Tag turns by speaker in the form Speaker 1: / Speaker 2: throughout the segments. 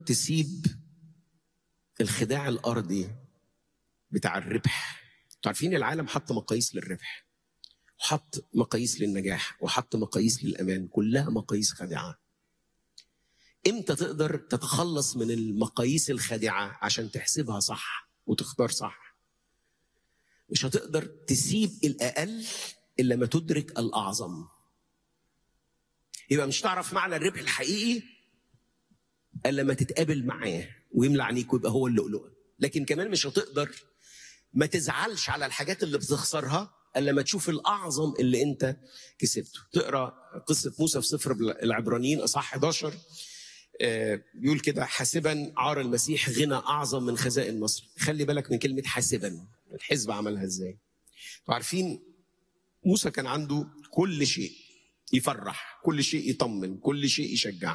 Speaker 1: تسيب الخداع الارضي بتاع الربح انتوا عارفين العالم حط مقاييس للربح وحط مقاييس للنجاح وحط مقاييس للامان كلها مقاييس خادعه امتى تقدر تتخلص من المقاييس الخادعه عشان تحسبها صح وتختار صح مش هتقدر تسيب الاقل الا ما تدرك الاعظم يبقى مش تعرف معنى الربح الحقيقي الا لما تتقابل معاه ويملى عينيك ويبقى هو اللؤلؤه لكن كمان مش هتقدر ما تزعلش على الحاجات اللي بتخسرها الا لما تشوف الاعظم اللي انت كسبته تقرا قصه موسى في سفر العبرانيين اصحاح 11 آه، بيقول كده حاسبا عار المسيح غنى اعظم من خزائن مصر خلي بالك من كلمه حاسبا الحزب عملها ازاي انتوا عارفين موسى كان عنده كل شيء يفرح كل شيء يطمن كل شيء يشجع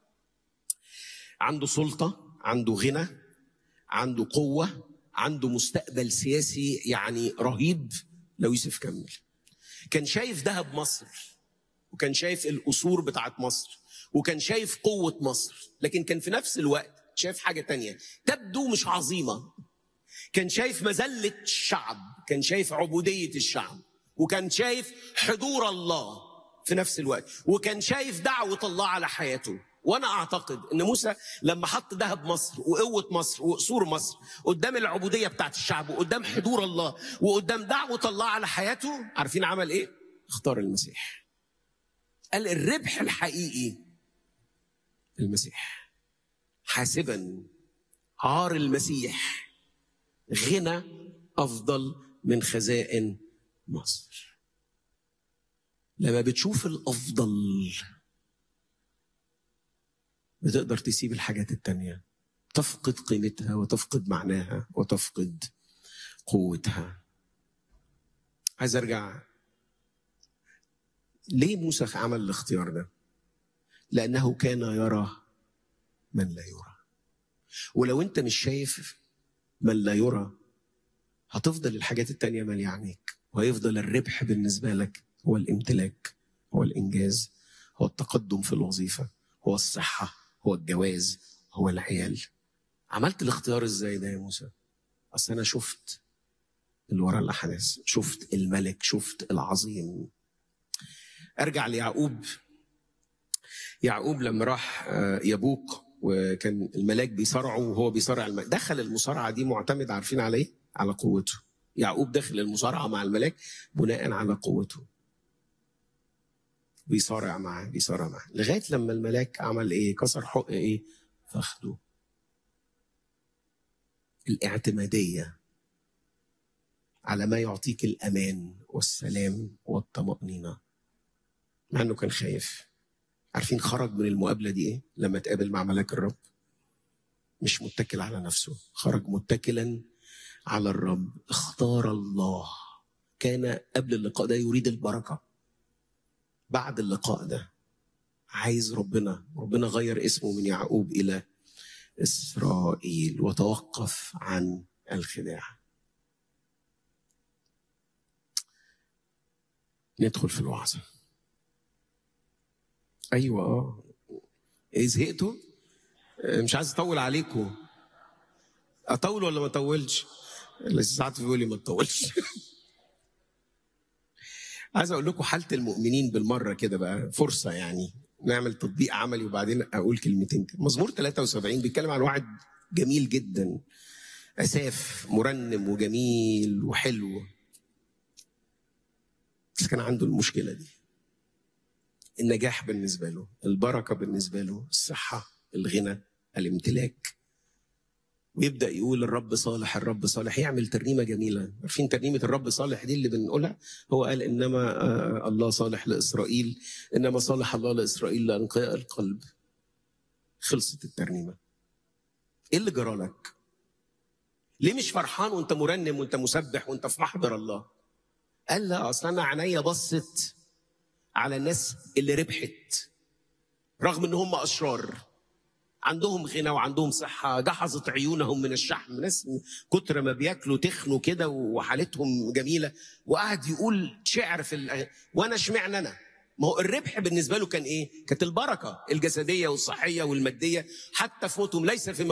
Speaker 1: عنده سلطه عنده غنى عنده قوه عنده مستقبل سياسي يعني رهيب لو يوسف كمل كان شايف ذهب مصر وكان شايف القصور بتاعت مصر وكان شايف قوة مصر لكن كان في نفس الوقت شايف حاجة تانية تبدو مش عظيمة كان شايف مذلة الشعب كان شايف عبودية الشعب وكان شايف حضور الله في نفس الوقت وكان شايف دعوة الله على حياته وانا اعتقد ان موسى لما حط ذهب مصر وقوه مصر وقصور مصر قدام العبوديه بتاعت الشعب وقدام حضور الله وقدام دعوه الله على حياته عارفين عمل ايه؟ اختار المسيح. قال الربح الحقيقي المسيح. حاسبا عار المسيح غنى افضل من خزائن مصر. لما بتشوف الافضل بتقدر تسيب الحاجات التانية تفقد قيمتها وتفقد معناها وتفقد قوتها عايز ارجع ليه موسى عمل الاختيار ده لانه كان يرى من لا يرى ولو انت مش شايف من لا يرى هتفضل الحاجات التانية مالية عينيك وهيفضل الربح بالنسبة لك هو الامتلاك هو الإنجاز هو التقدم في الوظيفة هو الصحة هو الجواز هو العيال عملت الاختيار ازاي ده يا موسى اصل انا شفت اللي ورا الاحداث شفت الملك شفت العظيم ارجع ليعقوب يعقوب لما راح يبوق وكان الملاك بيصارعه وهو بيصارع الملك دخل المصارعه دي معتمد عارفين على ايه؟ على قوته يعقوب دخل المصارعه مع الملاك بناء على قوته بيصارع معاه بيصارع معاه لغايه لما الملاك عمل ايه كسر حق ايه فخده الاعتماديه على ما يعطيك الامان والسلام والطمانينه مع انه كان خايف عارفين خرج من المقابله دي ايه لما تقابل مع ملاك الرب مش متكل على نفسه خرج متكلا على الرب اختار الله كان قبل اللقاء ده يريد البركه بعد اللقاء ده عايز ربنا ربنا غير اسمه من يعقوب الى اسرائيل وتوقف عن الخداع ندخل في الوعظه ايوه اه ايه زهقتوا مش عايز اطول عليكم اطول ولا ما اطولش لسه ساعات بيقول لي ما تطولش عايز اقول لكم حاله المؤمنين بالمره كده بقى فرصه يعني نعمل تطبيق عملي وبعدين اقول كلمتين كده مزمور 73 بيتكلم عن واحد جميل جدا اساف مرنم وجميل وحلو بس كان عنده المشكله دي النجاح بالنسبه له البركه بالنسبه له الصحه الغنى الامتلاك ويبدا يقول الرب صالح الرب صالح يعمل ترنيمه جميله عارفين ترنيمه الرب صالح دي اللي بنقولها هو قال انما الله صالح لاسرائيل انما صالح الله لاسرائيل لانقياء القلب خلصت الترنيمه ايه اللي جرى لك ليه مش فرحان وانت مرنم وانت مسبح وانت في محضر الله قال لا اصل انا عينيا بصت على الناس اللي ربحت رغم ان هم اشرار عندهم غنى وعندهم صحة جحظت عيونهم من الشحم ناس كتر ما بياكلوا تخنوا كده وحالتهم جميلة وقعد يقول شعر في الأغ... وأنا اشمعنى أنا ما هو الربح بالنسبه له كان ايه كانت البركه الجسديه والصحيه والماديه حتى في موتهم ليس في